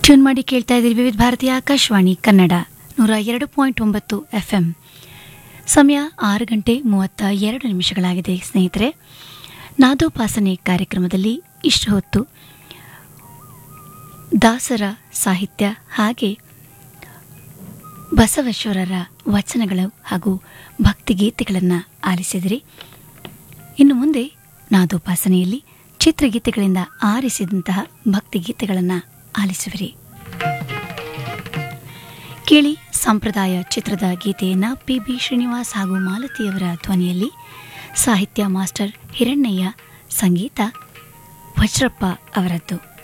tune ಮಾಡಿ ಕೇಳ್ತಾ ಇದ್ದೀರಿ ವಿವಿಧ ಭಾರತೀಯ ಆಕಾಶವಾಣಿ ಕನ್ನಡ ನೂರ ಎರಡು ಪಾಯಿಂಟ್ ಒಂಬತ್ತು ಎಫ್ ಎಂ ಸಮಯ ಆರು ಗಂಟೆ ಮೂವತ್ತ ಎರಡು ನಿಮಿಷಗಳಾಗಿದೆ ಸ್ನೇಹಿತರೆ ನಾದೋಪಾಸನೆ ಕಾರ್ಯಕ್ರಮದಲ್ಲಿ ಇಷ್ಟು ಹೊತ್ತು ದಾಸರ ಸಾಹಿತ್ಯ ಹಾಗೆ ಬಸವೇಶ್ವರರ ವಚನಗಳು ಹಾಗೂ ಭಕ್ತಿಗೀತೆಗಳನ್ನು ಆಲಿಸಿದಿರಿ ಇನ್ನು ಮುಂದೆ ನಾದೋಪಾಸನೆಯಲ್ಲಿ ಚಿತ್ರಗೀತೆಗಳಿಂದ ಆರಿಸಿದಂತಹ ಭಕ್ತಿಗೀತೆಗಳನ್ನು ಆಲಿಸುವಿರಿ ಕೇಳಿ ಸಂಪ್ರದಾಯ ಚಿತ್ರದ ಗೀತೆಯನ್ನು ಪಿ ಬಿ ಶ್ರೀನಿವಾಸ್ ಹಾಗೂ ಮಾಲತಿಯವರ ಧ್ವನಿಯಲ್ಲಿ ಸಾಹಿತ್ಯ ಮಾಸ್ಟರ್ ಹಿರಣ್ಣಯ್ಯ ಸಂಗೀತ ವಜ್ರಪ್ಪ ಅವರದ್ದು